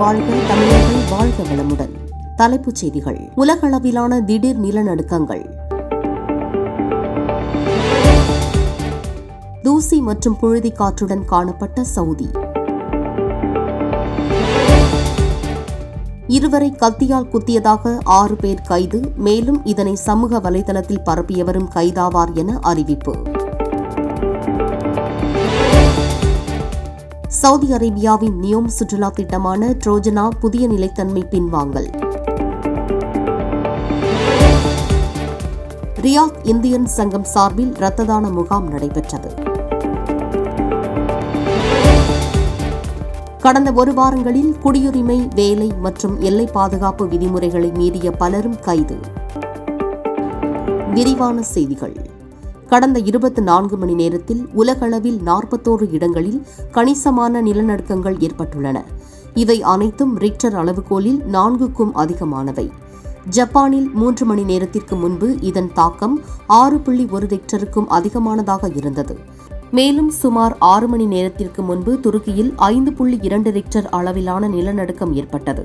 வாழ்க தமிழர்கள் வாழ்க வளமுடன் தலைப்புச் செய்திகள் உலகளவிலான திடீர் நிலநடுக்கங்கள் தூசி மற்றும் புழுதி காற்றுடன் காணப்பட்ட சவுதி இருவரை கத்தியால் குத்தியதாக ஆறு பேர் கைது மேலும் இதனை சமூக வலைதளத்தில் பரப்பியவரும் கைதாவார் என அறிவிப்பு சவுதி அரேபியாவின் நியோம் சுற்றுலா திட்டமான ட்ரோஜனா புதிய நிலைத்தன்மை பின்வாங்கல் ரியாத் இந்தியன் சங்கம் சார்பில் இரத்த தான முகாம் நடைபெற்றது கடந்த ஒரு வாரங்களில் குடியுரிமை வேலை மற்றும் எல்லை பாதுகாப்பு விதிமுறைகளை மீறிய பலரும் கைது விரிவான செய்திகள் கடந்த இருபத்தி நான்கு மணி நேரத்தில் உலகளவில் நாற்பத்தோரு இடங்களில் கணிசமான நிலநடுக்கங்கள் ஏற்பட்டுள்ளன இவை அனைத்தும் ரிக்டர் அளவுகோலில் நான்குக்கும் அதிகமானவை ஜப்பானில் மூன்று மணி நேரத்திற்கு முன்பு இதன் தாக்கம் ஆறு புள்ளி ஒரு ரிக்டருக்கும் அதிகமானதாக இருந்தது மேலும் சுமார் ஆறு மணி நேரத்திற்கு முன்பு துருக்கியில் ஐந்து புள்ளி இரண்டு ரிக்டர் அளவிலான நிலநடுக்கம் ஏற்பட்டது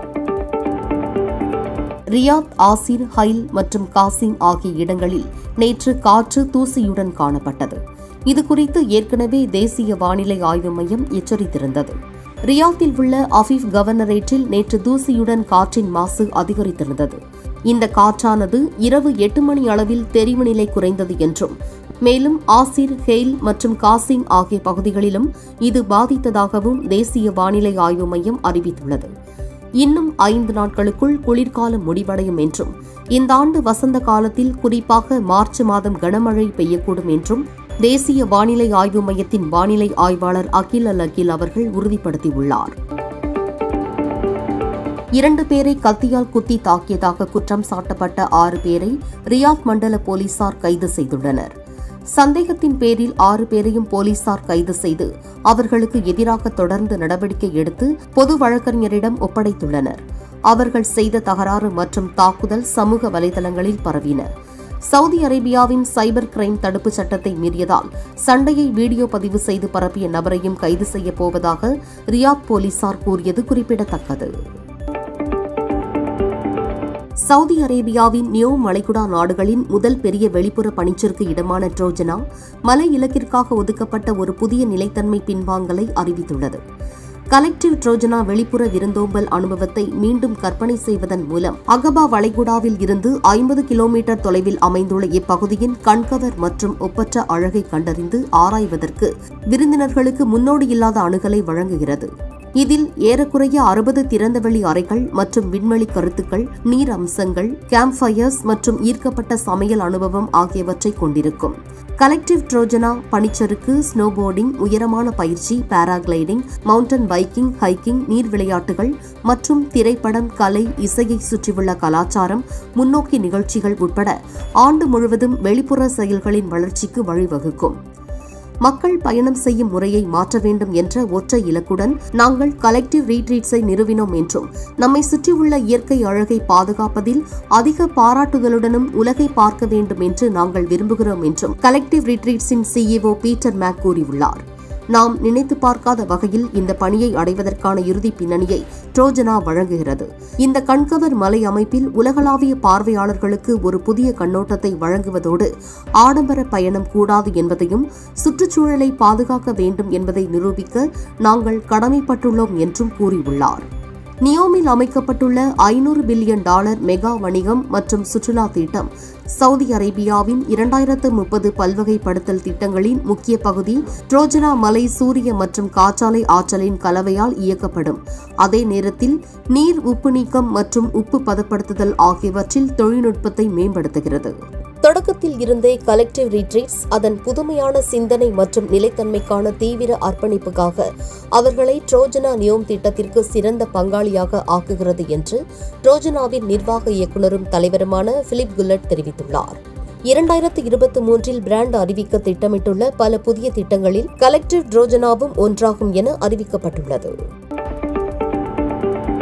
ரியாத் ஆசிர் ஹைல் மற்றும் காசிம் ஆகிய இடங்களில் நேற்று காற்று தூசியுடன் காணப்பட்டது இதுகுறித்து ஏற்கனவே தேசிய வானிலை ஆய்வு மையம் எச்சரித்திருந்தது ரியாத்தில் உள்ள அஃபீப் கவர்னரேட்டில் நேற்று தூசியுடன் காற்றின் மாசு அதிகரித்திருந்தது இந்த காற்றானது இரவு எட்டு மணி அளவில் தெரிவு நிலை குறைந்தது என்றும் மேலும் ஆசிர் ஹெயில் மற்றும் காசிம் ஆகிய பகுதிகளிலும் இது பாதித்ததாகவும் தேசிய வானிலை ஆய்வு மையம் அறிவித்துள்ளது இன்னும் ஐந்து நாட்களுக்குள் குளிர்காலம் முடிவடையும் என்றும் இந்த ஆண்டு வசந்த காலத்தில் குறிப்பாக மார்ச் மாதம் கனமழை பெய்யக்கூடும் என்றும் தேசிய வானிலை ஆய்வு மையத்தின் வானிலை ஆய்வாளர் அகில் அல் அகில் அவர்கள் உறுதிப்படுத்தியுள்ளார் இரண்டு பேரை கத்தியால் குத்தி தாக்கியதாக குற்றம் சாட்டப்பட்ட ஆறு பேரை ரியாத் மண்டல போலீசார் கைது செய்துள்ளனர் சந்தேகத்தின் பேரில் ஆறு பேரையும் போலீசார் கைது செய்து அவர்களுக்கு எதிராக தொடர்ந்து நடவடிக்கை எடுத்து பொது வழக்கறிஞரிடம் ஒப்படைத்துள்ளனர் அவர்கள் செய்த தகராறு மற்றும் தாக்குதல் சமூக வலைதளங்களில் பரவின சவுதி அரேபியாவின் சைபர் கிரைம் தடுப்புச் சட்டத்தை மீறியதால் சண்டையை வீடியோ பதிவு செய்து பரப்பிய நபரையும் கைது செய்யப் போவதாக ரியாத் போலீசார் கூறியது குறிப்பிடத்தக்கது சவுதி அரேபியாவின் நியோ மலைகுடா நாடுகளின் முதல் பெரிய வெளிப்புற பனிச்சருக்கு இடமான ட்ரோஜனா மலை இலக்கிற்காக ஒதுக்கப்பட்ட ஒரு புதிய நிலைத்தன்மை பின்வாங்கலை அறிவித்துள்ளது கலெக்டிவ் ட்ரோஜனா வெளிப்புற விருந்தோம்பல் அனுபவத்தை மீண்டும் கற்பனை செய்வதன் மூலம் அகபா வளைகுடாவில் இருந்து ஐம்பது கிலோமீட்டர் தொலைவில் அமைந்துள்ள இப்பகுதியின் கண்கவர் மற்றும் ஒப்பற்ற அழகை கண்டறிந்து ஆராய்வதற்கு விருந்தினர்களுக்கு முன்னோடியில்லாத அணுகலை வழங்குகிறது இதில் ஏறக்குறைய அறுபது திறந்தவெளி அறைகள் மற்றும் விண்வெளி கருத்துக்கள் நீர் அம்சங்கள் கேம்ப் ஃபயர்ஸ் மற்றும் ஈர்க்கப்பட்ட சமையல் அனுபவம் ஆகியவற்றை கொண்டிருக்கும் கலெக்டிவ் ட்ரோஜனா பனிச்சறுக்கு ஸ்னோபோர்டிங் உயரமான பயிற்சி பாராகிளைடிங் மவுண்டன் பைக்கிங் ஹைக்கிங் நீர் விளையாட்டுகள் மற்றும் திரைப்படம் கலை இசையை சுற்றியுள்ள கலாச்சாரம் முன்னோக்கி நிகழ்ச்சிகள் உட்பட ஆண்டு முழுவதும் வெளிப்புற செயல்களின் வளர்ச்சிக்கு வழிவகுக்கும் மக்கள் பயணம் செய்யும் முறையை மாற்ற வேண்டும் என்ற ஒற்றை இலக்குடன் நாங்கள் கலெக்டிவ் ரீட்ரீட்ஸை நிறுவினோம் என்றும் நம்மை சுற்றியுள்ள இயற்கை அழகை பாதுகாப்பதில் அதிக பாராட்டுதலுடனும் உலகை பார்க்க வேண்டும் என்று நாங்கள் விரும்புகிறோம் என்றும் கலெக்டிவ் ரீட்ரீட்ஸின் சிஇஓ பீட்டர் மேக் கூறியுள்ளார் நாம் நினைத்து பார்க்காத வகையில் இந்த பணியை அடைவதற்கான இறுதி பின்னணியை ட்ரோஜனா வழங்குகிறது இந்த கண்கவர் மலை அமைப்பில் உலகளாவிய பார்வையாளர்களுக்கு ஒரு புதிய கண்ணோட்டத்தை வழங்குவதோடு ஆடம்பர பயணம் கூடாது என்பதையும் சுற்றுச்சூழலை பாதுகாக்க வேண்டும் என்பதை நிரூபிக்க நாங்கள் கடமைப்பட்டுள்ளோம் என்றும் கூறியுள்ளார் நியோமில் அமைக்கப்பட்டுள்ள ஐநூறு பில்லியன் டாலர் மெகா வணிகம் மற்றும் சுற்றுலா திட்டம் சவுதி அரேபியாவின் இரண்டாயிரத்து முப்பது பல்வகைப்படுத்தல் திட்டங்களின் முக்கிய பகுதி ட்ரோஜனா மலை சூரிய மற்றும் காற்றாலை ஆற்றலின் கலவையால் இயக்கப்படும் அதே நேரத்தில் நீர் உப்பு நீக்கம் மற்றும் உப்பு பதப்படுத்துதல் ஆகியவற்றில் தொழில்நுட்பத்தை மேம்படுத்துகிறது தொடக்கத்தில் இருந்தே கலெக்டிவ் ரீட்ரீட்ஸ் அதன் புதுமையான சிந்தனை மற்றும் நிலைத்தன்மைக்கான தீவிர அர்ப்பணிப்புக்காக அவர்களை ட்ரோஜனா நியோம் திட்டத்திற்கு சிறந்த பங்காளியாக ஆக்குகிறது என்று ட்ரோஜனாவின் நிர்வாக இயக்குநரும் தலைவருமான பிலிப் குல்லட் தெரிவித்துள்ளார் இரண்டாயிரத்து இருபத்தி மூன்றில் பிராண்ட் அறிவிக்க திட்டமிட்டுள்ள பல புதிய திட்டங்களில் கலெக்டிவ் ட்ரோஜனாவும் ஒன்றாகும் என அறிவிக்கப்பட்டுள்ளது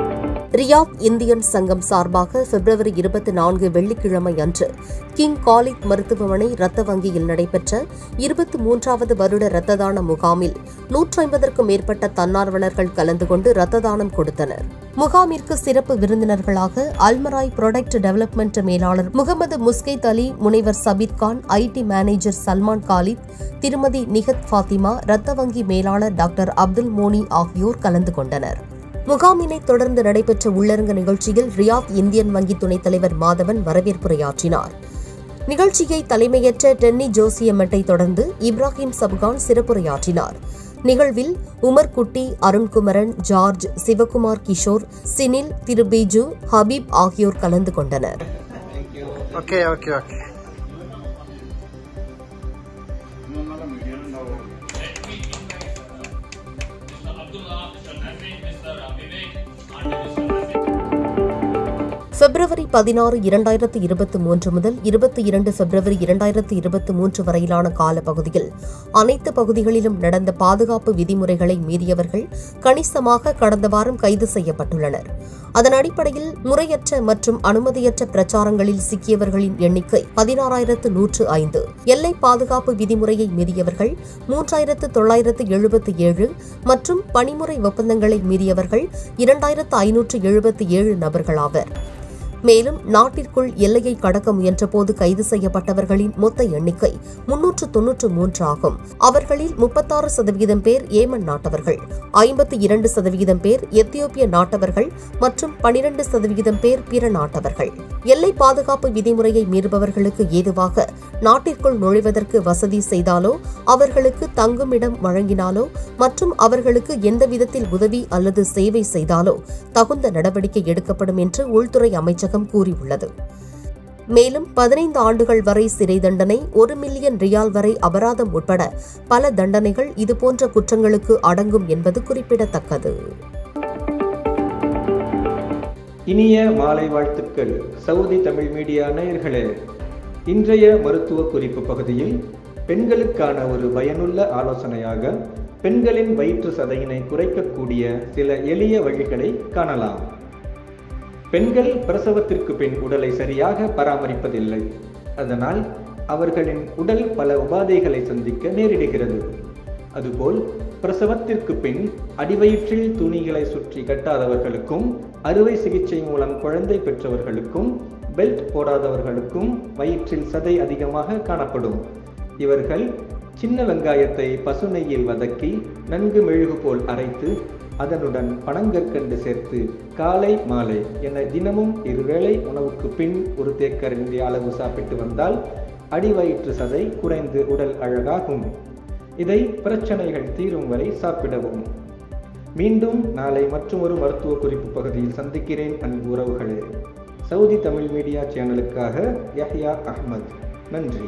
ரியாத் இந்தியன் சங்கம் சார்பாக பிப்ரவரி இருபத்தி நான்கு வெள்ளிக்கிழமை அன்று கிங் காலித் மருத்துவமனை ரத்த வங்கியில் நடைபெற்ற இருபத்தி மூன்றாவது வருட ரத்த தான முகாமில் நூற்றி ஐம்பதற்கும் மேற்பட்ட தன்னார்வலர்கள் கலந்து கொண்டு ரத்த தானம் கொடுத்தனர் முகாமிற்கு சிறப்பு விருந்தினர்களாக அல்மராய் ப்ராடக்ட் டெவலப்மெண்ட் மேலாளர் முகமது முஸ்கைத் அலி முனைவர் சபீர் கான் ஐடி மேனேஜர் சல்மான் காலித் திருமதி நிகத் ஃபாத்திமா ரத்த வங்கி மேலாளர் டாக்டர் அப்துல் மோனி ஆகியோர் கலந்து கொண்டனர் முகாமினை தொடர்ந்து நடைபெற்ற உள்ளரங்க நிகழ்ச்சியில் ரியாத் இந்தியன் வங்கி துணைத் தலைவர் மாதவன் வரவேற்புரையாற்றினார் நிகழ்ச்சியை தலைமையேற்ற டென்னி ஜோசியம்மட்டை தொடர்ந்து இப்ராஹிம் சப்கான் சிறப்புரையாற்றினார் நிகழ்வில் உமர் குட்டி அருண்குமரன் ஜார்ஜ் சிவகுமார் கிஷோர் சினில் திருபேஜு ஹபீப் ஆகியோர் கலந்து கொண்டனர் ഓക്കെ ഓക്കെ ഓക്കെ பிப்ரவரி பதினாறு இரண்டாயிரத்து இருபத்தி மூன்று முதல் இருபத்தி இரண்டு பிப்ரவரி இரண்டாயிரத்து இருபத்தி மூன்று வரையிலான காலப்பகுதியில் அனைத்து பகுதிகளிலும் நடந்த பாதுகாப்பு விதிமுறைகளை மீறியவர்கள் கணிசமாக கடந்த வாரம் கைது செய்யப்பட்டுள்ளனர் அதன் அடிப்படையில் முறையற்ற மற்றும் அனுமதியற்ற பிரச்சாரங்களில் சிக்கியவர்களின் எண்ணிக்கை பதினாறாயிரத்து நூற்று ஐந்து எல்லை பாதுகாப்பு விதிமுறையை மீறியவர்கள் மூன்றாயிரத்து தொள்ளாயிரத்து எழுபத்தி ஏழு மற்றும் பணிமுறை ஒப்பந்தங்களை மீறியவர்கள் இரண்டாயிரத்து ஐநூற்று எழுபத்தி ஏழு நபர்களாவர் மேலும் நாட்டிற்குள் எல்லையை கடக்க முயன்றபோது கைது செய்யப்பட்டவர்களின் மொத்த எண்ணிக்கை முன்னூற்று தொன்னூற்று மூன்று ஆகும் அவர்களில் முப்பத்தாறு சதவீதம் பேர் ஏமன் நாட்டவர்கள் ஐம்பத்தி இரண்டு சதவீதம் பேர் எத்தியோப்பிய நாட்டவர்கள் மற்றும் பனிரண்டு சதவீதம் பேர் பிற நாட்டவர்கள் எல்லை பாதுகாப்பு விதிமுறையை மீறுபவர்களுக்கு ஏதுவாக நாட்டிற்குள் நுழைவதற்கு வசதி செய்தாலோ அவர்களுக்கு தங்குமிடம் வழங்கினாலோ மற்றும் அவர்களுக்கு எந்த விதத்தில் உதவி அல்லது சேவை செய்தாலோ தகுந்த நடவடிக்கை எடுக்கப்படும் என்று உள்துறை அமைச்சகம் கூறியுள்ளது மேலும் பதினைந்து ஆண்டுகள் வரை சிறை தண்டனை ஒரு மில்லியன் ரியால் வரை அபராதம் உட்பட பல தண்டனைகள் இதுபோன்ற குற்றங்களுக்கு அடங்கும் என்பது குறிப்பிடத்தக்கது இனிய மாலை வாழ்த்துக்கள் சவுதி தமிழ் மீடியா நேயர்களே இன்றைய மருத்துவ குறிப்பு பகுதியில் பெண்களுக்கான ஒரு பயனுள்ள ஆலோசனையாக பெண்களின் வயிற்று சதையினை குறைக்கக்கூடிய சில எளிய வழிகளை காணலாம் பெண்கள் பிரசவத்திற்கு பின் உடலை சரியாக பராமரிப்பதில்லை அதனால் அவர்களின் உடல் பல உபாதைகளை சந்திக்க நேரிடுகிறது அதுபோல் பிரசவத்திற்கு பின் அடிவயிற்றில் துணிகளை சுற்றி கட்டாதவர்களுக்கும் அறுவை சிகிச்சை மூலம் குழந்தை பெற்றவர்களுக்கும் பெல்ட் போடாதவர்களுக்கும் வயிற்றில் சதை அதிகமாக காணப்படும் இவர்கள் சின்ன வெங்காயத்தை பசுநெய்யில் வதக்கி நன்கு மெழுகு போல் அரைத்து அதனுடன் பனங்கற்கண்டு சேர்த்து காலை மாலை என தினமும் இருவேளை உணவுக்கு பின் ஒரு தேக்கரண்டி அளவு சாப்பிட்டு வந்தால் அடிவயிற்று சதை குறைந்து உடல் அழகாகும் இதை பிரச்சனைகள் தீரும் வரை சாப்பிடவும் மீண்டும் நாளை மற்றொரு மருத்துவ குறிப்பு பகுதியில் சந்திக்கிறேன் அன்பு உறவுகளே சவுதி தமிழ் மீடியா சேனலுக்காக யஹ்யா அஹ்மத் நன்றி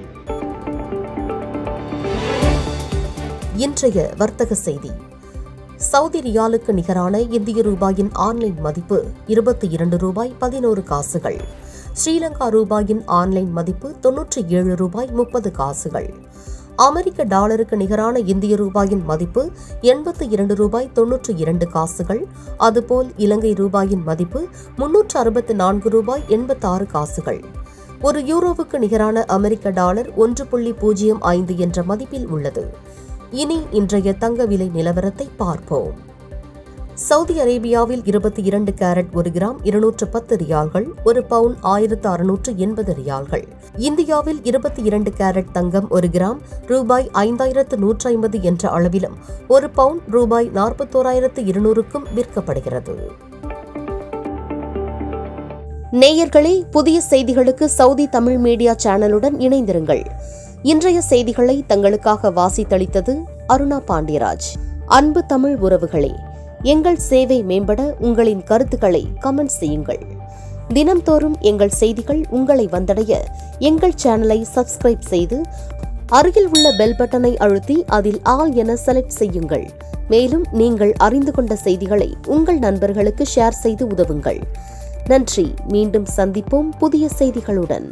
இன்றைய வர்த்தக செய்தி சவுதி ரியாலுக்கு நிகரான இந்திய ரூபாயின் ஆன்லைன் மதிப்பு இருபத்தி இரண்டு ரூபாய் பதினோரு காசுகள் ஸ்ரீலங்கா ரூபாயின் ஆன்லைன் மதிப்பு தொன்னூற்றி ஏழு ரூபாய் முப்பது காசுகள் அமெரிக்க டாலருக்கு நிகரான இந்திய ரூபாயின் மதிப்பு எண்பத்தி இரண்டு ரூபாய் தொன்னூற்றி இரண்டு காசுகள் அதுபோல் இலங்கை ரூபாயின் மதிப்பு முன்னூற்று அறுபத்தி நான்கு ரூபாய் எண்பத்தாறு காசுகள் ஒரு யூரோவுக்கு நிகரான அமெரிக்க டாலர் ஒன்று புள்ளி பூஜ்ஜியம் ஐந்து என்ற மதிப்பில் உள்ளது இனி இன்றைய தங்க விலை நிலவரத்தை பார்ப்போம் சவுதி அரேபியாவில் இருபத்தி இரண்டு கேரட் ஒரு கிராம் இருநூற்று பத்து ரியால்கள் ஒரு பவுன் ஆயிரத்து அறுநூற்று எண்பது ரியால்கள் இந்தியாவில் இருபத்தி இரண்டு கேரட் தங்கம் ஒரு கிராம் ரூபாய் ஐந்தாயிரத்து நூற்றி ஐம்பது என்ற அளவிலும் ஒரு பவுன் ரூபாய் நாற்பத்தோராயிரத்து இருநூறுக்கும் விற்கப்படுகிறது நேயர்களே புதிய செய்திகளுக்கு சவுதி தமிழ் மீடியா சேனலுடன் இணைந்திருங்கள் இன்றைய செய்திகளை தங்களுக்காக வாசித்தளித்தது அருணா பாண்டியராஜ் அன்பு தமிழ் உறவுகளே எங்கள் சேவை மேம்பட உங்களின் கருத்துக்களை கமெண்ட் செய்யுங்கள் தினம்தோறும் எங்கள் செய்திகள் உங்களை வந்தடைய எங்கள் சேனலை சப்ஸ்கிரைப் செய்து அருகில் உள்ள பெல் பட்டனை அழுத்தி அதில் ஆல் என செலக்ட் செய்யுங்கள் மேலும் நீங்கள் அறிந்து கொண்ட செய்திகளை உங்கள் நண்பர்களுக்கு ஷேர் செய்து உதவுங்கள் நன்றி மீண்டும் சந்திப்போம் புதிய செய்திகளுடன்